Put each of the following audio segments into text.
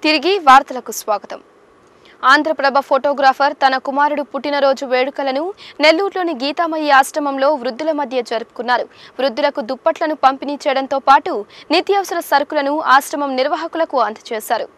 తిరిగి వార్తలకు స్వాగతం ఆంధ్రప్రభ ఫోటోగ్రాఫర్ తన కుమారుడు పుట్టినరోజు వేడుకలను నెల్లూరులోని గీతామయ్య ఆశ్రమంలో వృద్ధుల మధ్య జరుపుకున్నారు వృద్ధులకు దుప్పట్లను పంపిణీ చేయడంతో పాటు నిత్యావసర సరుకులను ఆశ్రమం నిర్వాహకులకు అందజేశారు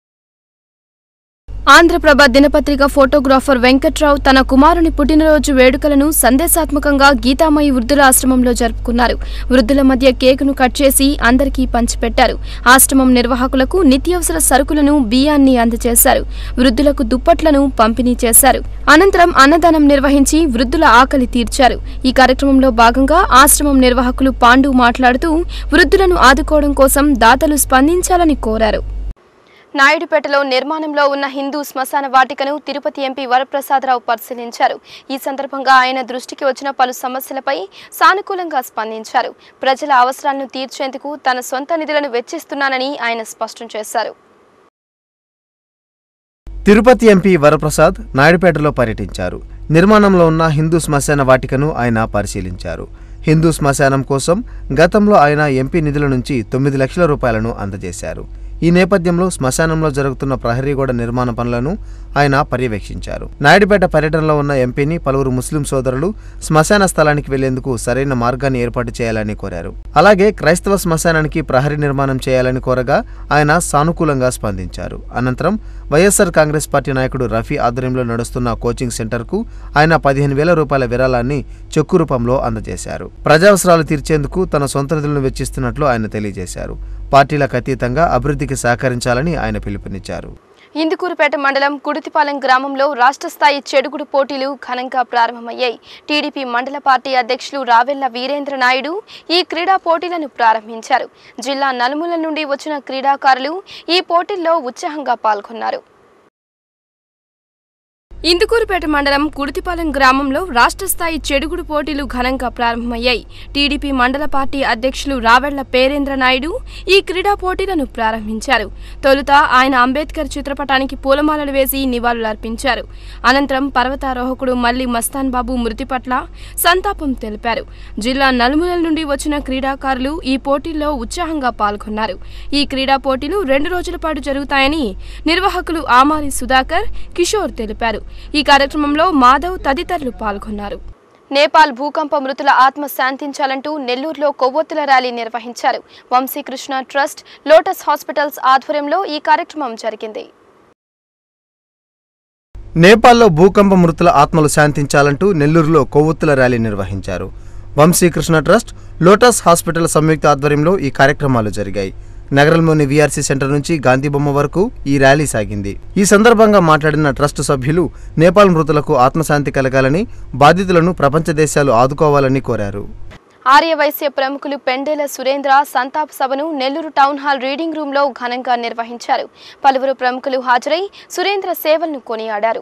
ఆంధ్రప్రభ దినపత్రిక ఫోటోగ్రాఫర్ వెంకట్రావు తన కుమారుని పుట్టినరోజు వేడుకలను సందేశాత్మకంగా గీతామయి వృద్ధుల ఆశ్రమంలో జరుపుకున్నారు వృద్ధుల మధ్య కేకును కట్ చేసి అందరికీ పంచిపెట్టారు ఆశ్రమం నిర్వాహకులకు నిత్యావసర సరుకులను బియ్యాన్ని అందజేశారు వృద్ధులకు దుప్పట్లను పంపిణీ చేశారు అనంతరం అన్నదానం నిర్వహించి వృద్ధుల ఆకలి తీర్చారు ఈ కార్యక్రమంలో భాగంగా ఆశ్రమం నిర్వాహకులు పాండు మాట్లాడుతూ వృద్ధులను ఆదుకోవడం కోసం దాతలు స్పందించాలని కోరారు నాయుడుపేటలో నిర్మాణంలో ఉన్న హిందూ శ్మశాన వాటికను తిరుపతి ఎంపీ వరప్రసాదరావు పరిశీలించారు ఈ సందర్భంగా ఆయన దృష్టికి వచ్చిన పలు సమస్యలపై సానుకూలంగా స్పందించారు ప్రజల అవసరాలను తీర్చేందుకు తన సొంత నిధులను వెచ్చిస్తున్నానని ఆయన స్పష్టం చేశారు తిరుపతి ఎంపీ వరప్రసాద్ నాయుడుపేటలో పర్యటించారు నిర్మాణంలో ఉన్న హిందూ శ్మశాన వాటికను ఆయన పరిశీలించారు హిందూ శ్మశానం కోసం గతంలో ఆయన ఎంపీ నిధుల నుంచి తొమ్మిది లక్షల రూపాయలను అందజేశారు ఈ నేపథ్యంలో శ్మశానంలో జరుగుతున్న ప్రహరీ గోడ నిర్మాణ పనులను ఆయన పర్యవేక్షించారు నాయుడుపేట పర్యటనలో ఉన్న ఎంపీని పలువురు ముస్లిం సోదరులు శ్మశాన స్థలానికి వెళ్లేందుకు సరైన మార్గాన్ని ఏర్పాటు చేయాలని కోరారు అలాగే క్రైస్తవ శ్మశానానికి ప్రహరీ నిర్మాణం చేయాలని కోరగా ఆయన సానుకూలంగా స్పందించారు అనంతరం వైఎస్ఆర్ కాంగ్రెస్ పార్టీ నాయకుడు రఫీ ఆధ్వర్యంలో నడుస్తున్న కోచింగ్ సెంటర్కు ఆయన పదిహేను వేల రూపాయల విరాళాన్ని చెక్కు రూపంలో అందజేశారు ప్రజావసరాలు తీర్చేందుకు తన సొంత నిధులను వెచ్చిస్తున్నట్లు ఆయన తెలియజేశారు పార్టీలకు అతీతంగా అభివృద్ధికి సహకరించాలని ఆయన పిలుపునిచ్చారు ఇందుకూరుపేట మండలం కుడితిపాలెం గ్రామంలో రాష్ట్ర స్థాయి చెడుగుడు పోటీలు ఘనంగా ప్రారంభమయ్యాయి టీడీపీ మండల పార్టీ అధ్యక్షులు రావెల్ల వీరేంద్ర నాయుడు ఈ క్రీడా పోటీలను ప్రారంభించారు జిల్లా నలుమూల నుండి వచ్చిన క్రీడాకారులు ఈ పోటీల్లో ఉత్సాహంగా పాల్గొన్నారు ఇందుకూరుపేట మండలం కుడితిపాలెం గ్రామంలో రాష్ట్ర స్థాయి చెడుగుడు పోటీలు ఘనంగా ప్రారంభమయ్యాయి టీడీపీ మండల పార్టీ అధ్యక్షులు రావెళ్ల పేరేంద్ర నాయుడు ఈ క్రీడా పోటీలను ప్రారంభించారు తొలుత ఆయన అంబేద్కర్ చిత్రపటానికి పూలమాలలు వేసి నివాళులర్పించారు అనంతరం పర్వతారోహకుడు మల్లి మస్తాన్ బాబు మృతి పట్ల సంతాపం తెలిపారు జిల్లా నలుమూలల నుండి వచ్చిన క్రీడాకారులు ఈ పోటీల్లో ఉత్సాహంగా పాల్గొన్నారు ఈ క్రీడా పోటీలు రెండు రోజుల పాటు జరుగుతాయని నిర్వాహకులు ఆమారి సుధాకర్ కిషోర్ తెలిపారు ఈ కార్యక్రమంలో మాధవ్ తదితరులు పాల్గొన్నారు నేపాల్ భూకంప మృతుల ఆత్మ శాంతించాలంటూ నెల్లూరులో కొవ్వొత్తుల ర్యాలీ నిర్వహించారు వంశీకృష్ణ ట్రస్ట్ లోటస్ హాస్పిటల్స్ ఆధ్వర్యంలో ఈ కార్యక్రమం జరిగింది నేపాల్లో భూకంప మృతుల ఆత్మలు శాంతించాలంటూ నెల్లూరులో కొవ్వొత్తుల ర్యాలీ నిర్వహించారు వంశీకృష్ణ ట్రస్ట్ లోటస్ హాస్పిటల్ సంయుక్త ఆధ్వర్యంలో ఈ కార్యక్రమాలు జరిగాయి నగరంలోని వీఆర్సీ సెంటర్ నుంచి గాంధీబొమ్మ వరకు ఈ ర్యాలీ సాగింది ఈ సందర్భంగా మాట్లాడిన ట్రస్ట్ సభ్యులు నేపాల్ మృతులకు ఆత్మశాంతి కలగాలని బాధితులను ప్రపంచ దేశాలు ఆదుకోవాలని కోరారు ఆర్యవైశ్య ప్రముఖులు పెండేల సురేంద్ర సంతాప్ సభను నెల్లూరు టౌన్ హాల్ రీడింగ్ రూమ్లో ఘనంగా నిర్వహించారు పలువురు ప్రముఖులు హాజరై సురేంద్ర సేవలను కొనియాడారు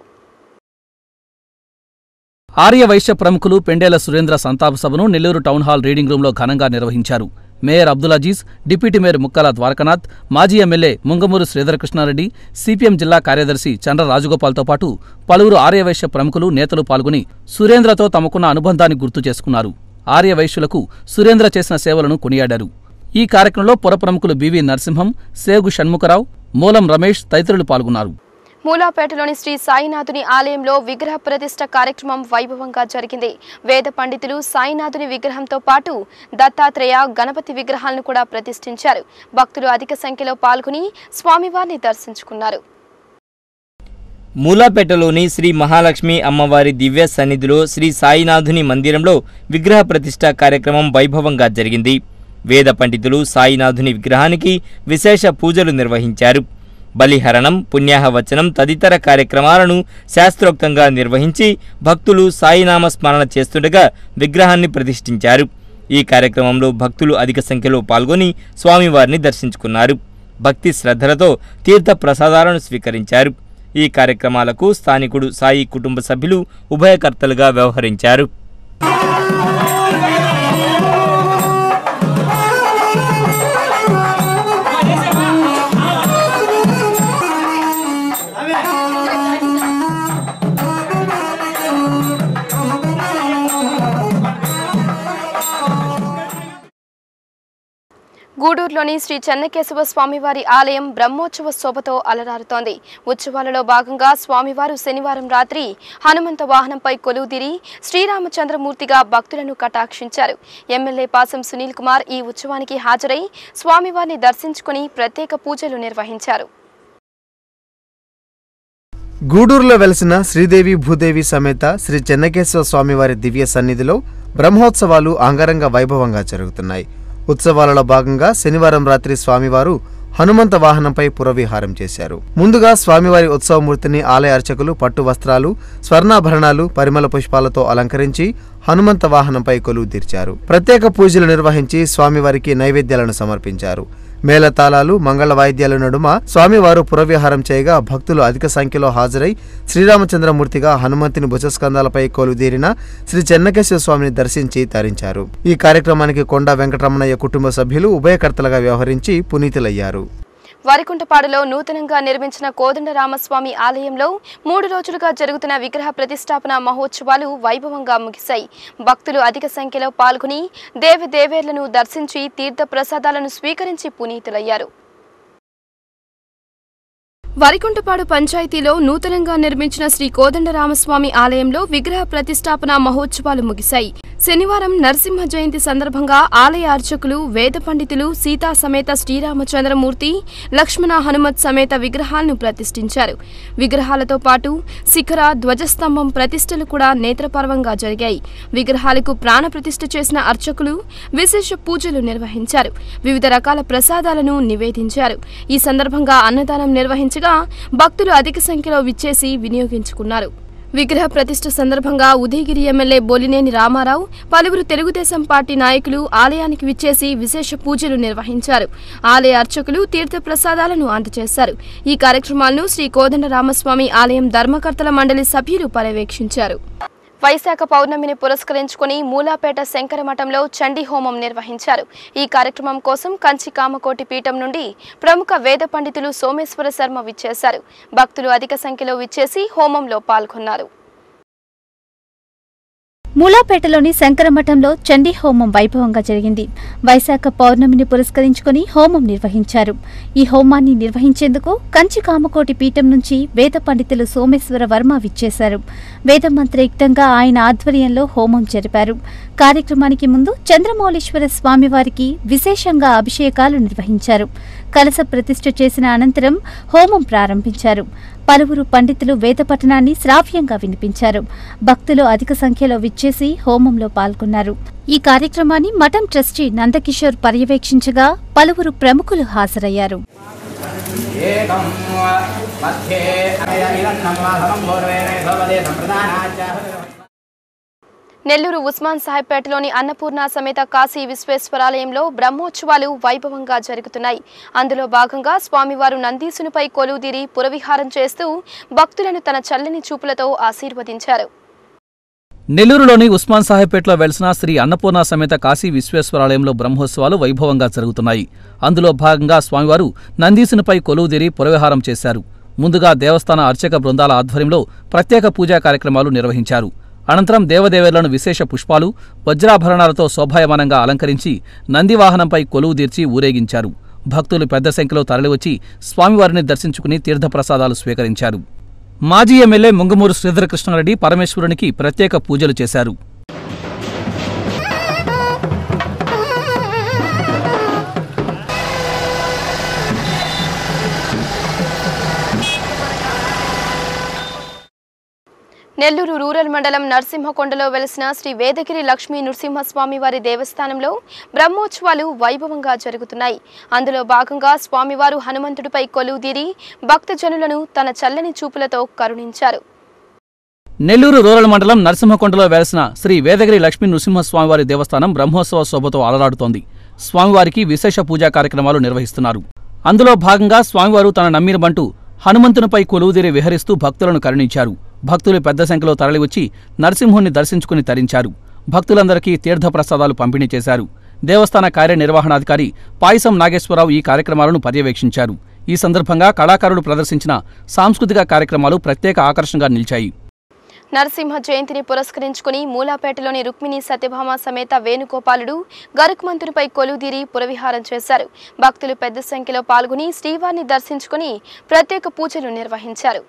ఆర్య వైశ్య ప్రముఖులు పెండేల సురేంద్ర సంతాప సభను నెల్లూరు టౌన్ హాల్ రీడింగ్ రూంలో ఘనంగా నిర్వహించారు mayor Abdul Aziz deputy mayor Mukkala Dwarakanath మాజీ ఎమ్మెల్యే ముంగమూరు శ్రీధరకృష్ణారెడ్డి సిపిఎం జిల్లా కార్యదర్శి చంద్ర రాజగోపాల్తో పాటు పలువురు ఆర్యవైశ్య ప్రముఖులు నేతలు పాల్గొని సురేంద్రతో తమకున్న అనుబంధాన్ని గుర్తు చేసుకున్నారు ఆర్యవైశ్యులకు సురేంద్ర చేసిన సేవలను కొనియాడారు ఈ కార్యక్రమంలో పుర ప్రముఖులు బివి నరసింహం సేగు షణ్ముఖరావు మూలం రమేష్ తదితరులు పాల్గొన్నారు మూలాపేటలోని శ్రీ సాయినాథుని ఆలయంలో విగ్రహ ప్రతిష్ట కార్యక్రమం వైభవంగా జరిగింది వేద పండితులు సాయినాథుని విగ్రహంతో పాటు దత్తాత్రేయ గణపతి విగ్రహాలను కూడా ప్రతిష్ఠించారు భక్తులు అధిక సంఖ్యలో పాల్గొని స్వామివారిని దర్శించుకున్నారు మూలాపేటలోని శ్రీ మహాలక్ష్మి అమ్మవారి దివ్య సన్నిధిలో శ్రీ సాయినాథుని మందిరంలో విగ్రహ ప్రతిష్ఠ కార్యక్రమం వైభవంగా జరిగింది వేద పండితులు సాయినాథుని విగ్రహానికి విశేష పూజలు నిర్వహించారు బలిహరణం పుణ్యాహవచనం తదితర కార్యక్రమాలను శాస్త్రోక్తంగా నిర్వహించి భక్తులు సాయినామ స్మరణ చేస్తుండగా విగ్రహాన్ని ప్రతిష్ఠించారు ఈ కార్యక్రమంలో భక్తులు అధిక సంఖ్యలో పాల్గొని స్వామివారిని దర్శించుకున్నారు భక్తి శ్రద్ధలతో తీర్థ ప్రసాదాలను స్వీకరించారు ఈ కార్యక్రమాలకు స్థానికుడు సాయి కుటుంబ సభ్యులు ఉభయకర్తలుగా వ్యవహరించారు గూడూరులో మూలాపేటలోని శ్రీ చెన్నకేశవ స్వామివారి ఆలయం బ్రహ్మోత్సవ శోభతో అలరారుతోంది ఉత్సవాలలో భాగంగా స్వామివారు శనివారం రాత్రి హనుమంత వాహనంపై కొలువుదిరి శ్రీరామచంద్రమూర్తిగా భక్తులను కటాక్షించారు ఎమ్మెల్యే పాసం సునీల్ కుమార్ ఈ ఉత్సవానికి హాజరై స్వామివారిని దర్శించుకుని ప్రత్యేక పూజలు నిర్వహించారు గూడూరులో వెలసిన శ్రీదేవి భూదేవి సమేత శ్రీ చెన్నకేశ్వర స్వామివారి దివ్య సన్నిధిలో బ్రహ్మోత్సవాలు అంగరంగ వైభవంగా జరుగుతున్నాయి ఉత్సవాలలో భాగంగా శనివారం రాత్రి స్వామివారు హనుమంత వాహనంపై పురవిహారం చేశారు ముందుగా స్వామివారి ఉత్సవమూర్తిని ఆలయ అర్చకులు పట్టు వస్త్రాలు స్వర్ణాభరణాలు పరిమళ పుష్పాలతో అలంకరించి హనుమంత వాహనంపై కొలువు తీర్చారు ప్రత్యేక పూజలు నిర్వహించి స్వామివారికి నైవేద్యాలను సమర్పించారు మేళతాళాలు మంగళ వాయిద్యాల నడుమ స్వామివారు పురవిహారం చేయగా భక్తులు అధిక సంఖ్యలో హాజరై శ్రీరామచంద్రమూర్తిగా హనుమంతుని భుజస్కంధాలపై కొలువుదీరిన శ్రీ చెన్నకేశ్వర స్వామిని దర్శించి తరించారు ఈ కార్యక్రమానికి కొండ వెంకటరమణయ్య కుటుంబ సభ్యులు ఉభయకర్తలుగా వ్యవహరించి పునీతులయ్యారు వరికుంటపాడులో నూతనంగా నిర్మించిన కోదండరామస్వామి ఆలయంలో మూడు రోజులుగా జరుగుతున్న విగ్రహ ప్రతిష్టాపన మహోత్సవాలు వైభవంగా ముగిశాయి భక్తులు అధిక సంఖ్యలో పాల్గొని దేవదేవేర్లను దర్శించి తీర్థ ప్రసాదాలను స్వీకరించి పునీతులయ్యారు వరికుంటపాడు పంచాయతీలో నూతనంగా నిర్మించిన శ్రీ కోదండరామస్వామి ఆలయంలో విగ్రహ ప్రతిష్టాపన మహోత్సవాలు ముగిశాయి శనివారం నరసింహ జయంతి సందర్భంగా ఆలయ అర్చకులు వేద పండితులు సీతా సమేత శ్రీరామచంద్రమూర్తి లక్ష్మణ హనుమత్ సమేత విగ్రహాలను ప్రతిష్ఠించారు విగ్రహాలతో పాటు శిఖర ధ్వజస్తంభం ప్రతిష్టలు కూడా నేత్రపర్వంగా జరిగాయి విగ్రహాలకు ప్రాణ ప్రతిష్ఠ చేసిన అర్చకులు విశేష పూజలు నిర్వహించారు వివిధ రకాల ప్రసాదాలను నివేదించారు ఈ సందర్భంగా అన్నదానం నిర్వహించగా భక్తులు అధిక సంఖ్యలో విచ్చేసి వినియోగించుకున్నారు విగ్రహ ప్రతిష్ఠ సందర్భంగా ఉదయగిరి ఎమ్మెల్యే బొలినేని రామారావు పలువురు తెలుగుదేశం పార్టీ నాయకులు ఆలయానికి విచ్చేసి విశేష పూజలు నిర్వహించారు ఆలయ అర్చకులు తీర్థ ప్రసాదాలను అందజేశారు ఈ కార్యక్రమాలను శ్రీ కోదండ రామస్వామి ఆలయం ధర్మకర్తల మండలి సభ్యులు పర్యవేక్షించారు వైశాఖ పౌర్ణమిని పురస్కరించుకుని మూలాపేట శంకర మఠంలో చండీ హోమం నిర్వహించారు ఈ కార్యక్రమం కోసం కంచి కామకోటి పీఠం నుండి ప్రముఖ వేద పండితులు సోమేశ్వర శర్మ విచ్చేశారు భక్తులు అధిక సంఖ్యలో విచ్చేసి హోమంలో పాల్గొన్నారు మూలాపేటలోని శంకరమఠంలో చండీ హోమం వైభవంగా జరిగింది వైశాఖ పౌర్ణమిని పురస్కరించుకుని హోమం నిర్వహించారు ఈ హోమాన్ని నిర్వహించేందుకు కంచి కామకోటి పీఠం నుంచి వేద పండితులు సోమేశ్వర వర్మ విచ్చేశారు వేద మంత్రయుక్తంగా ఆయన ఆధ్వర్యంలో హోమం జరిపారు కార్యక్రమానికి ముందు చంద్రమౌళీశ్వర స్వామివారికి విశేషంగా అభిషేకాలు నిర్వహించారు కలస ప్రతిష్ఠ చేసిన అనంతరం హోమం ప్రారంభించారు పలువురు పండితులు వేద పఠనాన్ని శ్రావ్యంగా వినిపించారు భక్తులు అధిక సంఖ్యలో విచ్చేసి హోమంలో పాల్గొన్నారు ఈ కార్యక్రమాన్ని మఠం ట్రస్టీ నందకిషోర్ పర్యవేక్షించగా పలువురు ప్రముఖులు హాజరయ్యారు ఏకం మధ్యే అయనిరన్నం మాధవం పూర్వేణ భవదే సంప్రదానాచార్య నెల్లూరు ఉస్మాన్ సాహెబ్పేటలోని అన్నపూర్ణ సమేత కాశీ విశ్వేశ్వరాలయంలో బ్రహ్మోత్సవాలు వైభవంగా జరుగుతున్నాయి అందులో భాగంగా స్వామివారు నందీసునిపై కొలువుదీరి పురవిహారం చేస్తూ భక్తులను తన చల్లని చూపులతో ఆశీర్వదించారు నెల్లూరులోని ఉస్మాన్ సాహెబ్పేటలో వెలిసిన శ్రీ అన్నపూర్ణ సమేత కాశీ విశ్వేశ్వరాలయంలో బ్రహ్మోత్సవాలు వైభవంగా జరుగుతున్నాయి అందులో భాగంగా స్వామివారు నందీసునిపై కొలువుదీరి పురవిహారం చేశారు ముందుగా దేవస్థాన అర్చక బృందాల ఆధ్వర్యంలో ప్రత్యేక పూజా కార్యక్రమాలు నిర్వహించారు అనంతరం దేవదేవేర్లను విశేష పుష్పాలు వజ్రాభరణాలతో శోభాయమానంగా అలంకరించి నందివాహనంపై కొలువుదీర్చి ఊరేగించారు భక్తులు పెద్ద సంఖ్యలో తరలివచ్చి స్వామివారిని దర్శించుకుని తీర్థప్రసాదాలు స్వీకరించారు మాజీ ఎమ్మెల్యే ముంగమూరు శ్రీధరకృష్ణారెడ్డి పరమేశ్వరునికి ప్రత్యేక పూజలు చేశారు నెల్లూరు రూరల్ మండలం నరసింహకొండలో వెలిసిన శ్రీ వేదగిరి లక్ష్మీ నృసింహస్వామి వారి దేవస్థానంలో బ్రహ్మోత్సవాలు వైభవంగా జరుగుతున్నాయి అందులో భాగంగా స్వామివారు హనుమంతుడిపై కొలువుదీరి భక్తజనులను తన చల్లని చూపులతో కరుణించారు నెల్లూరు రూరల్ మండలం నరసింహకొండలో వెలసిన శ్రీ వేదగిరి లక్ష్మీ నృసింహస్వామివారి దేవస్థానం బ్రహ్మోత్సవ శోభతో అలరాడుతోంది స్వామివారికి విశేష పూజా కార్యక్రమాలు నిర్వహిస్తున్నారు అందులో భాగంగా స్వామివారు తన నమ్మినబంటూ హనుమంతునిపై కొలువుదీరి విహరిస్తూ భక్తులను కరుణించారు భక్తులు పెద్ద సంఖ్యలో తరలివచ్చి నరసింహుణ్ణి దర్శించుకుని తరించారు భక్తులందరికీ తీర్థప్రసాదాలు పంపిణీ చేశారు దేవస్థాన కార్యనిర్వహణాధికారి పాయసం నాగేశ్వరరావు ఈ కార్యక్రమాలను పర్యవేక్షించారు ఈ సందర్భంగా కళాకారులు ప్రదర్శించిన సాంస్కృతిక కార్యక్రమాలు ప్రత్యేక ఆకర్షణగా నిలిచాయి నరసింహ జయంతిని పురస్కరించుకుని మూలాపేటలోని రుక్మిణి సత్యభామ సమేత వేణుగోపాలుడు గరుక్మంతునిపై కొలువుదీరి పురవిహారం చేశారు భక్తులు పెద్ద సంఖ్యలో పాల్గొని శ్రీవారిని దర్శించుకుని ప్రత్యేక పూజలు నిర్వహించారు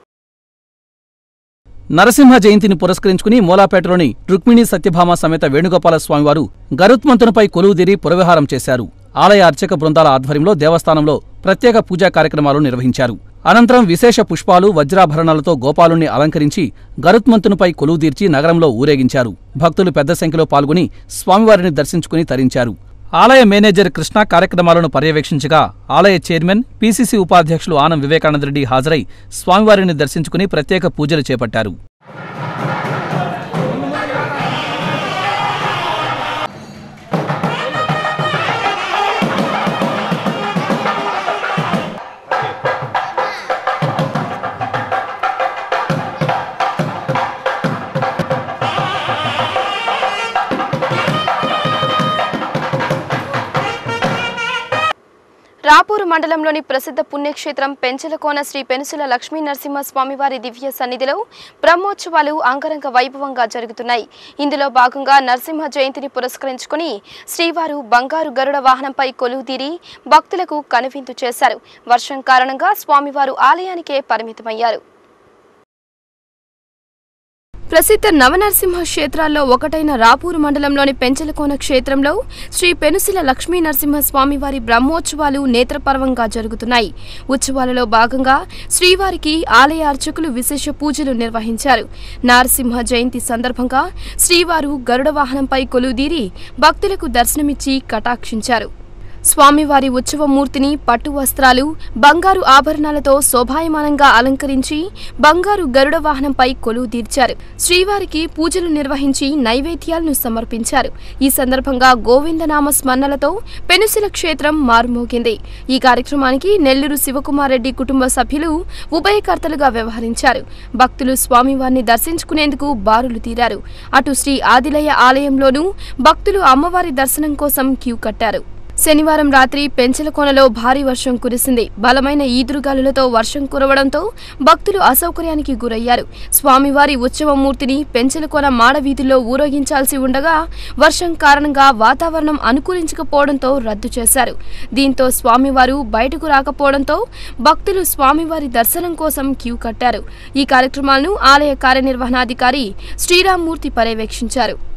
నరసింహ జయంతిని పురస్కరించుకుని మూలాపేటలోని రుక్మిణి సత్యభామ సమేత వేణుగోపాల స్వామివారు గరుత్మంతునిపై కొలువుదీరి పురవిహారం చేశారు ఆలయ అర్చక బృందాల ఆధ్వర్యంలో దేవస్థానంలో ప్రత్యేక పూజా కార్యక్రమాలు నిర్వహించారు అనంతరం విశేష పుష్పాలు వజ్రాభరణాలతో గోపాలుణ్ణి అలంకరించి గరుత్మంతునిపై కొలువుదీర్చి నగరంలో ఊరేగించారు భక్తులు పెద్ద సంఖ్యలో పాల్గొని స్వామివారిని దర్శించుకుని తరించారు ఆలయ మేనేజర్ కృష్ణ కార్యక్రమాలను పర్యవేక్షించగా ఆలయ చైర్మన్ పీసీసీ ఉపాధ్యక్షులు ఆనం వివేకానందరెడ్డి హాజరై స్వామివారిని దర్శించుకుని ప్రత్యేక పూజలు చేపట్టారు రాపూరు మండలంలోని ప్రసిద్ధ పుణ్యక్షేత్రం పెంచలకోన శ్రీ పెనుసుల లక్ష్మీ నరసింహస్వామివారి దివ్య సన్నిధిలో బ్రహ్మోత్సవాలు అంగరంగ వైభవంగా జరుగుతున్నాయి ఇందులో భాగంగా నరసింహ జయంతిని పురస్కరించుకుని శ్రీవారు బంగారు గరుడ వాహనంపై కొలువుదీరి భక్తులకు కనువిందు చేశారు వర్షం కారణంగా స్వామివారు ఆలయానికే పరిమితమయ్యారు ప్రసిద్ధ నవనరసింహ క్షేత్రాల్లో ఒకటైన రాపూరు మండలంలోని పెంచలకోన క్షేత్రంలో శ్రీ పెనుసిల లక్ష్మీ నరసింహ స్వామివారి బ్రహ్మోత్సవాలు నేత్రపర్వంగా జరుగుతున్నాయి ఉత్సవాలలో భాగంగా శ్రీవారికి ఆలయ అర్చకులు విశేష పూజలు నిర్వహించారు నరసింహ జయంతి సందర్భంగా శ్రీవారు గరుడ వాహనంపై కొలువుదీరి భక్తులకు దర్శనమిచ్చి కటాక్షించారు స్వామివారి ఉత్సవమూర్తిని పట్టు వస్త్రాలు బంగారు ఆభరణాలతో శోభాయమానంగా అలంకరించి బంగారు గరుడ వాహనంపై కొలువు తీర్చారు శ్రీవారికి పూజలు నిర్వహించి నైవేద్యాలను సమర్పించారు ఈ సందర్భంగా గోవిందనామ స్మరణలతో పెనుసిల క్షేత్రం మారుమోగింది ఈ కార్యక్రమానికి నెల్లూరు శివకుమార్ రెడ్డి కుటుంబ సభ్యులు ఉభయకర్తలుగా వ్యవహరించారు భక్తులు స్వామివారిని దర్శించుకునేందుకు బారులు తీరారు అటు శ్రీ ఆదిలయ ఆలయంలోనూ భక్తులు అమ్మవారి దర్శనం కోసం క్యూ కట్టారు శనివారం రాత్రి పెంచలకోనలో భారీ వర్షం కురిసింది బలమైన ఈదురుగాలులతో వర్షం కురవడంతో భక్తులు అసౌకర్యానికి గురయ్యారు స్వామివారి ఉత్సవమూర్తిని పెంచలకోన మాడవీధుల్లో ఊరేగించాల్సి ఉండగా వర్షం కారణంగా వాతావరణం అనుకూలించకపోవడంతో రద్దు చేశారు దీంతో స్వామివారు బయటకు రాకపోవడంతో భక్తులు స్వామివారి దర్శనం కోసం క్యూ కట్టారు ఈ కార్యక్రమాలను ఆలయ కార్యనిర్వహణాధికారి శ్రీరామ్మూర్తి పర్యవేక్షించారు